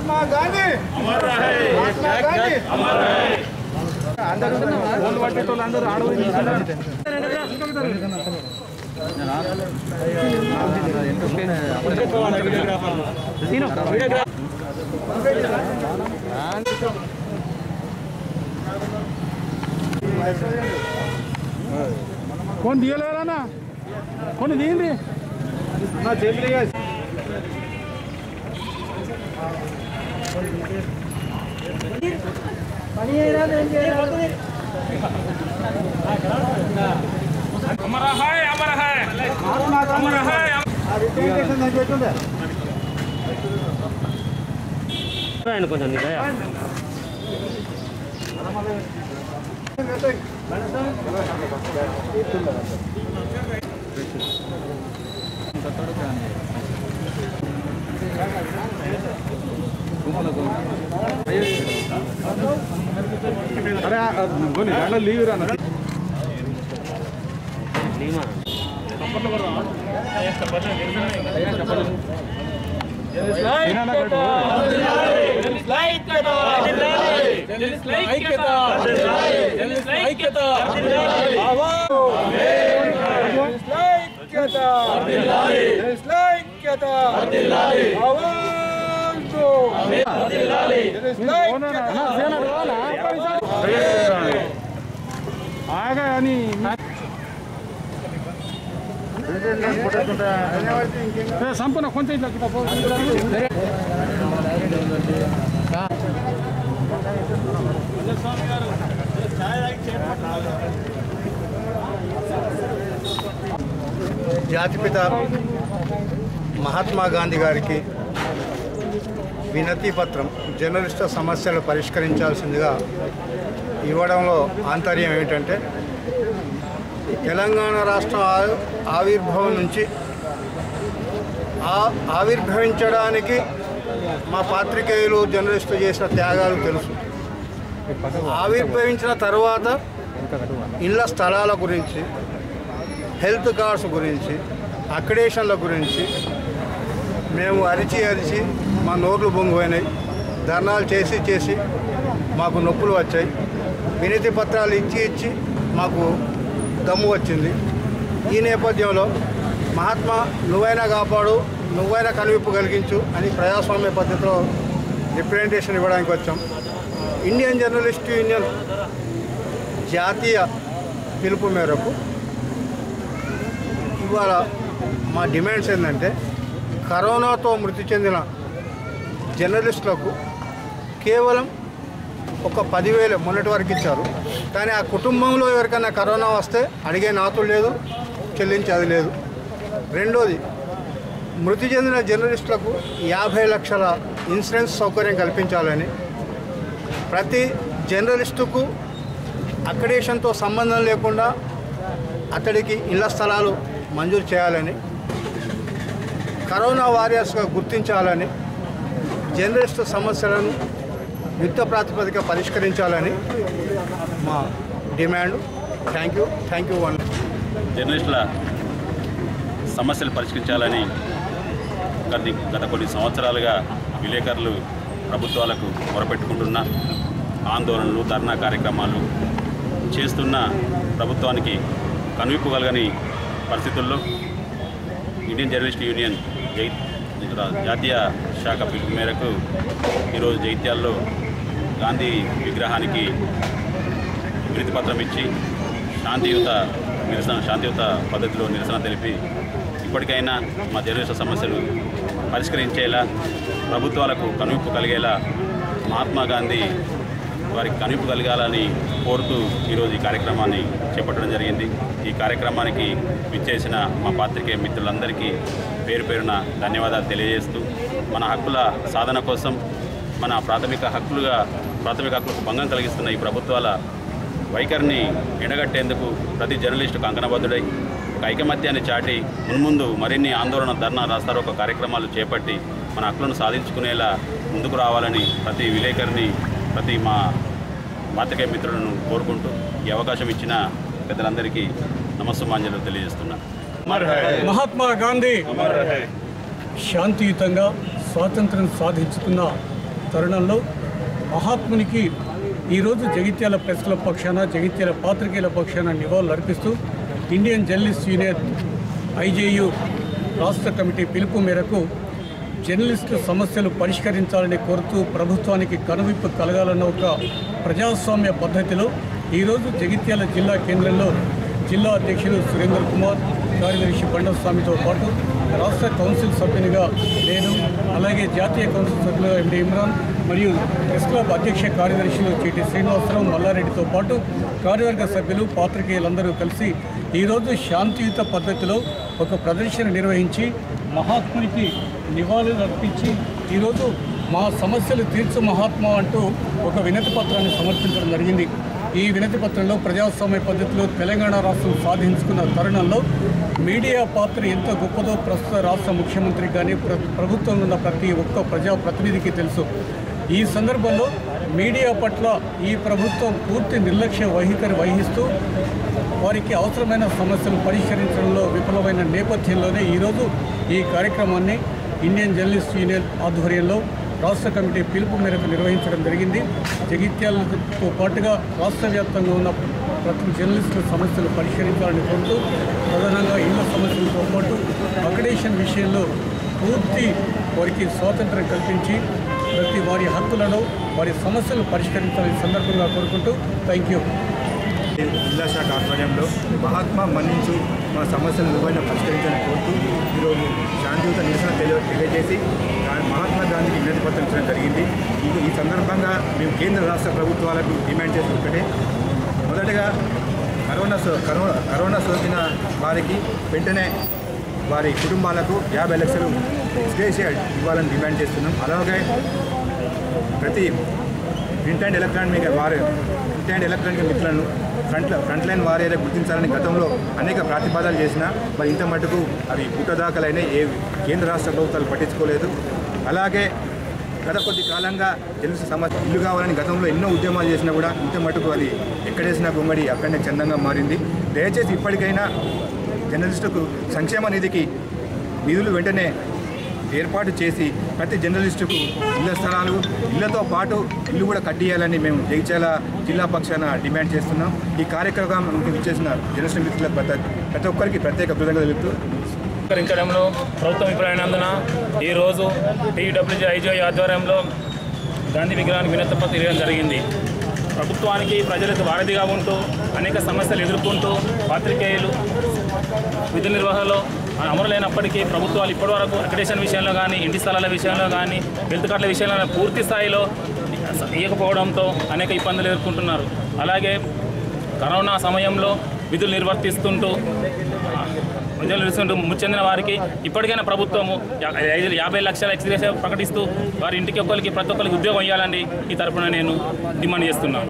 महात्मा गांधी अमर रहे महात्मा गांधी अमर रहे ఓళ్ళు పట్టేటోళ్ళు అందరూ ఆడవాళ్ళు కొన్ని తీయలేరా కొన్ని తీయండి నా చేతులు अमर है अमर है अमर है కొంచెం నిజయా అరే కొన్ని దాంట్లో లీవ్ రా లీమా ఆగా అని ఏ, సంపూర్ణ కొంచెం ఇట్లా ఇట్లా పో. జాతిపిత మహాత్మా గాంధీ గారికి వినతి పత్రం జర్నలిస్టు సమస్యలు పరిష్కరించాల్సిందిగా ఇవ్వడంలో ఆంతర్యం ఏమిటంటే తెలంగాణ రాష్ట్రం ఆ- ఆవిర్భావం నుంచి ఆ- ఆవిర్భవించడానికి మా పాత్రికేయులు జర్నలిస్టులు చేసిన త్యాగాలు తెలుసు ఆవిర్భవించిన తర్వాత ఇళ్ల స్థలాల గురించి హెల్త్ కార్డ్స్ గురించి అక్రిడేషన్ల గురించి మేము అరిచి అరిచి మా నోర్లు బొంగిపోయినాయి ధర్నాలు చేసి చేసి మాకు నొప్పులు వచ్చాయి వినతి పత్రాలు ఇచ్చి ఇచ్చి మాకు దమ్ము వచ్చింది ఈ నేపథ్యంలో మహాత్మా నువ్వైనా కాపాడు నువ్వైనా కనువిప్పు కలిగించు అని ప్రజాస్వామ్య పద్ధతిలో రిప్రజెంటేషన్ ఇవ్వడానికి వచ్చాం ఇండియన్ జర్నలిస్ట్ యూనియన్ జాతీయ పిలుపు మేరకు ఇవాళ మా డిమాండ్స్ ఏంటంటే కరోనాతో మృతి చెందిన జర్నలిస్టులకు కేవలం ఒక పదివేలు మొన్నటి వరకు ఇచ్చారు కానీ ఆ కుటుంబంలో ఎవరికైనా కరోనా వస్తే అడిగే నాతులు లేదు చెల్లించేది లేదు రెండోది మృతి చెందిన జర్నలిస్టులకు యాభై లక్షల ఇన్సూరెన్స్ సౌకర్యం కల్పించాలని ప్రతి జర్నలిస్టుకు అక్రిడేషన్తో సంబంధం లేకుండా అతడికి ఇళ్ల స్థలాలు మంజూరు చేయాలని కరోనా వారియర్స్గా గుర్తించాలని జర్నలిస్టు సమస్యలను యుద్ధ ప్రాతిపదిక పరిష్కరించాలని మా demand thank you thank you one జర్నలిస్టుల సమస్యలు పరిష్కరించాలని గత గత కొన్ని సంవత్సరాలుగా విలేకరులు ప్రభుత్వాలకు మొరపెట్టుకుంటున్న ఆందోళనలు ధర్నా కార్యక్రమాలు చేస్తున్న ప్రభుత్వానికి కనువిప్పు కలగని పరిస్థితుల్లో ఇండియన్ జర్నలిస్ట్ యూనియన్ జై జాతీయ శాఖ పిలుపు మేరకు ఈరోజు జైత్యాల్లో గాంధీ విగ్రహానికి వినతి పత్రం ఇచ్చి శాంతియుత నిరసన శాంతియుత పద్ధతిలో నిరసన తెలిపి ఇప్పటికైనా మా జర్నలిస్టు సమస్యలు పరిష్కరించేలా ప్రభుత్వాలకు కనువిప్పు కలిగేలా మహాత్మా గాంధీ వారికి కనువిప్పు కలగాలని కోరుతూ ఈరోజు ఈ కార్యక్రమాన్ని చేపట్టడం జరిగింది ఈ కార్యక్రమానికి విచ్చేసిన మా పాత్రికేయ మిత్రులందరికీ పేరు పేరున ధన్యవాదాలు తెలియజేస్తూ మన హక్కుల సాధన కోసం మన ప్రాథమిక హక్కులుగా ప్రాథమిక హక్కులకు భంగం కలిగిస్తున్న ఈ ప్రభుత్వాల వైఖరిని ఎండగట్టేందుకు ప్రతి జర్నలిస్టు కంకణబద్ధుడై ఒక ఐకమత్యాన్ని చాటి మున్ముందు మరిన్ని ఆందోళన ధర్నా రాస్తారోక కార్యక్రమాలు చేపట్టి మన హక్కులను సాధించుకునేలా ముందుకు రావాలని ప్రతి విలేకరిని ప్రతి మా పాత్రికేయ మిత్రులను కోరుకుంటూ ఈ అవకాశం ఇచ్చిన పెద్దలందరికీ నమస్సుమాంజలు తెలియజేస్తున్నా మహాత్మా గాంధీ శాంతియుతంగా స్వాతంత్రం సాధించుకున్న తరుణంలో మహాత్మునికి ఈరోజు జగిత్యాల ప్రెస్ క్లబ్ పక్షాన జగిత్యాల పాత్రికేయుల పక్షాన నివాళులు అర్పిస్తూ ఇండియన్ జర్నలిస్ట్ యూనియన్ ఐజేయు రాష్ట్ర కమిటీ పిలుపు మేరకు జర్నలిస్టు సమస్యలు పరిష్కరించాలని కోరుతూ ప్రభుత్వానికి కనువిప్పు కలగాలన్న ఒక ప్రజాస్వామ్య పద్ధతిలో ఈరోజు జగిత్యాల జిల్లా కేంద్రంలో జిల్లా అధ్యక్షులు సురేందర్ కుమార్ కార్యదర్శి బండస్వామితో పాటు రాష్ట్ర కౌన్సిల్ సభ్యునిగా నేను అలాగే జాతీయ కౌన్సిల్ సభ్యులుగా ఎండి ఇమ్రాన్ మరియు ప్రెస్ క్లబ్ అధ్యక్ష కార్యదర్శులు చీటి శ్రీనివాసరావు మల్లారెడ్డితో పాటు కార్యవర్గ సభ్యులు పాత్రికేయులందరూ కలిసి ఈరోజు శాంతియుత పద్ధతిలో ఒక ప్రదర్శన నిర్వహించి మహాత్మునికి నివాళులు అర్పించి ఈరోజు మా సమస్యలు తీర్చు మహాత్మా అంటూ ఒక వినతి పత్రాన్ని సమర్పించడం జరిగింది ఈ వినతి పత్రంలో ప్రజాస్వామ్య పద్ధతిలో తెలంగాణ రాష్ట్రం సాధించుకున్న తరుణంలో మీడియా పాత్ర ఎంత గొప్పదో ప్రస్తుత రాష్ట్ర ముఖ్యమంత్రికి కానీ ప్ర ప్రభుత్వంలో ఉన్న ప్రతి ఒక్క ప్రజాప్రతినిధికి తెలుసు ఈ సందర్భంలో మీడియా పట్ల ఈ ప్రభుత్వం పూర్తి నిర్లక్ష్య వైఖరి వహిస్తూ వారికి అవసరమైన సమస్యలు పరిష్కరించడంలో విఫలమైన నేపథ్యంలోనే ఈరోజు ఈ కార్యక్రమాన్ని ఇండియన్ జర్నలిస్ట్ యూనియన్ ఆధ్వర్యంలో రాష్ట్ర కమిటీ పిలుపు మేరకు నిర్వహించడం జరిగింది జగిత్యాలతో పాటుగా రాష్ట్ర వ్యాప్తంగా ఉన్న ప్రతి జర్నలిస్టుల సమస్యలు పరిష్కరించాలని కోరుతూ ప్రధానంగా ఇళ్ల సమస్యలతో పాటు అకడేషన్ విషయంలో పూర్తి వారికి స్వాతంత్రం కల్పించి ప్రతి వారి హక్కులను వారి సమస్యలు పరిష్కరించాలని సందర్భంగా కోరుకుంటూ థ్యాంక్ యూ జిల్లా శాఖ ఆధ్వర్యంలో మహాత్మా మన్నించు మా సమస్యలను నిర్వహణ పరిష్కరించాలని కోరుతూ ఈరోజు శాంతియుత నిరసన తెలియ తెలియజేసి గా- మహాత్మా గాంధీకి వినతి పత్రం ఇచ్చడం జరిగింది ఇది ఈ సందర్భంగా మేము కేంద్ర రాష్ట్ర ప్రభుత్వాలకు డిమాండ్ చేసి ఒకటే మొదటగా కరోనా సో కరోనా కరోనా సోకిన వారికి వెంటనే వారి కుటుంబాలకు యాభై లక్షలు ఎక్స్గ్రేషియా ఇవ్వాలని డిమాండ్ చేస్తున్నాం అలాగే ప్రతి ప్రింట్ అండ్ ఎలక్ట్రానిక్ వారి ప్రింట్ అండ్ ఎలక్ట్రానిక్ మిత్రులను ఫ్రంట్ ఫ్రంట్ లైన్ వారియర్గా గుర్తించాలని గతంలో అనేక ప్రతిపాదనలు చేసినా మరి ఇంత మటుకు అవి పుట్టదాఖలైన ఏ కేంద్ర రాష్ట్ర ప్రభుత్వాలు పట్టించుకోలేదు అలాగే గత కొద్ది కాలంగా తెలుసు సమస్య ఇల్లు కావాలని గతంలో ఎన్నో ఉద్యమాలు చేసినా కూడా ఇంత మటుకు అది ఎక్కడేసినా గుమ్మడి అక్కడనే చందంగా మారింది దయచేసి ఇప్పటికైనా జర్నలిస్టుకు సంక్షేమ నిధికి నిధులు వెంటనే ఏర్పాటు చేసి ప్రతి జర్నలిస్టుకు ఇళ్ల స్థలాలు ఇళ్లతో పాటు ఇల్లు కూడా కట్టియాలని మేము జగిత్యాల జిల్లా పక్షాన డిమాండ్ చేస్తున్నాం ఈ కార్యక్రమానికి ఇచ్చేసిన జర్నలిస్ట్ మిత్రులకు ప్రతి ప్రతి ఒక్కరికి ప్రత్యేక కృతజ్ఞతలు చెప్తూ పరిష్కరించడంలో ప్రభుత్వం విఫలమైనందున ఈరోజు టీడబ్ల్యూజీ ఐజీఐ ఆధ్వర్యంలో గాంధీ విగ్రహానికి వినతి ఇవ్వడం జరిగింది ప్రభుత్వానికి ప్రజలకు వారధిగా ఉంటూ అనేక సమస్యలు ఎదుర్కొంటూ పాత్రికేయులు విధుల నిర్వహణలో అమరులైనప్పటికీ ప్రభుత్వాలు ఇప్పటివరకు అక్రిడేషన్ విషయంలో కానీ ఇంటి స్థలాల విషయంలో కానీ హెల్త్ కార్డుల విషయంలో కానీ పూర్తి స్థాయిలో ఇవ్వకపోవడంతో అనేక ఇబ్బందులు ఎదుర్కొంటున్నారు అలాగే కరోనా సమయంలో విధులు నిర్వర్తిస్తుంటూ విధులు నిర్వహిస్తుంటూ మృతి చెందిన వారికి ఇప్పటికైనా ప్రభుత్వము యా- ఐదు యాభై లక్షల ఎక్స్గ్రేషన్ ప్రకటిస్తూ వారి ఇంటికి ఒక్కరికి ప్రతి ఒక్కరికి ఉద్యోగం ఇవ్వాలని ఈ తరపున నేను డిమాండ్ చేస్తున్నాను